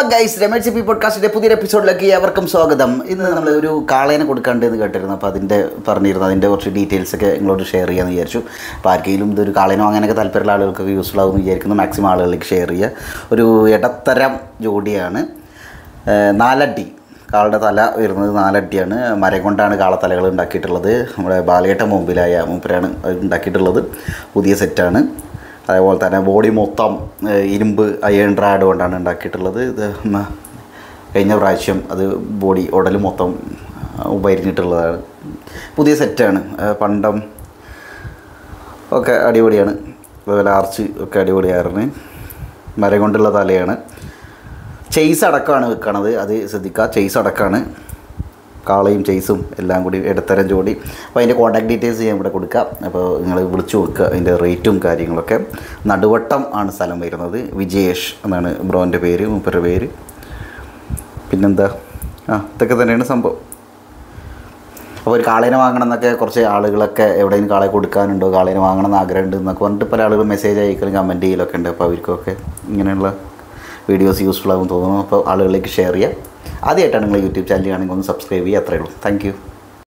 guys Ramesh P പോഡ്കാസ്റ്റിന്റെ പുതിയൊരു എപ്പിസോഡിലേക്ക് ഏവർക്കും സ്വാഗതം ഇന്ന് നമ്മൾ ഒരു കാളേനെ കൊടുക്കാണ്ട് എന്ന് കേട്ടിരുന്നു അപ്പോൾ അതിൻ്റെ പറഞ്ഞിരുന്നു അതിൻ്റെ കുറച്ച് ഡീറ്റെയിൽസ് ഒക്കെ നിങ്ങളോട് ഷെയർ ചെയ്യാമെന്ന് വിചാരിച്ചു അപ്പോൾ ആർക്കെങ്കിലും ഇതൊരു കാളേനോ അങ്ങനെയൊക്കെ താല്പര്യമുള്ള ആളുകൾക്കൊക്കെ യൂസ്ഫുൾ ആകുമെന്ന് വിചാരിക്കുന്നു മാക്സിമം ആളുകളിലേക്ക് ഷെയർ ചെയ്യുക ഒരു ഇടത്തരം ജോഡിയാണ് ഏഹ് നാലടി കാളുടെ തല വരുന്നത് നാലടിയാണ് മരം കൊണ്ടാണ് കാളത്തലകൾ ഉണ്ടാക്കിയിട്ടുള്ളത് നമ്മുടെ ബാലയേട്ട മുമ്പിലായ മൂപ്പരാണ് അത് ഉണ്ടാക്കിയിട്ടുള്ളത് പുതിയ സെറ്റാണ് അതേപോലെ തന്നെ ബോഡി മൊത്തം ഏഹ് ഇരുമ്പ് അയൺ റാഡ് കൊണ്ടാണ് ഉണ്ടാക്കിയിട്ടുള്ളത് ഇത് മ- കഴിഞ്ഞ പ്രാവശ്യം അത് ബോഡി ഉടൽ മൊത്തം ഉപരിഞ്ഞിട്ടുള്ളതാണ് പുതിയ സെറ്റാണ് ഏഹ് പണ്ടം ഒക്കെ അടിപൊളിയാണ് അതുപോലെ ആർച്ച് ഒക്കെ അടിപൊളിയായിരുന്നു മരം കൊണ്ടുള്ള തലയാണ് ചെയ്സ് അടക്കമാണ് വെക്കണത് അത് ശ്രദ്ധിക്കുക ചെയ്സ് അടക്കമാണ് കാളയും ചെയ്സും എല്ലാം കൂടി ഇടത്തരം ജോഡി അപ്പോൾ അതിൻ്റെ കോൺടാക്ട് ഡീറ്റെയിൽസ് ഞാൻ ഇവിടെ കൊടുക്കാം അപ്പോൾ നിങ്ങൾ വിളിച്ചു നോക്കുക അതിൻ്റെ റേറ്റും കാര്യങ്ങളൊക്കെ നടുവട്ടം ആണ് സ്ഥലം വരുന്നത് വിജയേഷ് എന്നാണ് ബ്രോൻ്റെ പേര് മൂപ്പരുടെ പേര് പിന്നെന്താ ആ ഇതൊക്കെ തന്നെയാണ് സംഭവം അപ്പോൾ ഒരു കാളേനെ വാങ്ങണം എന്നൊക്കെ കുറച്ച് ആളുകളൊക്കെ എവിടെയും കാളെ കൊടുക്കാനുണ്ടോ കാളേനെ വാങ്ങണം എന്ന് ആഗ്രഹമുണ്ട് എന്നൊക്കെ പറഞ്ഞിട്ട് പല ആളുകൾ മെസ്സേജ് അയക്കലും കമൻറ്റ് ചെയ്യലൊക്കെ ഉണ്ട് അപ്പോൾ അവർക്കൊക്കെ ഇങ്ങനെയുള്ള വീഡിയോസ് യൂസ്ഫുൾ ആകും തോന്നുന്നു അപ്പോൾ ആളുകളിലേക്ക് ഷെയർ ചെയ്യുക ആദ്യമായിട്ടാണ് നിങ്ങൾ യൂട്യൂബ് ചാനൽ ആണെങ്കിൽ ഒന്ന് സബ്സ്ക്രൈബ് ചെയ്യുക അത്രയേ ഉള്ളൂ താങ്ക്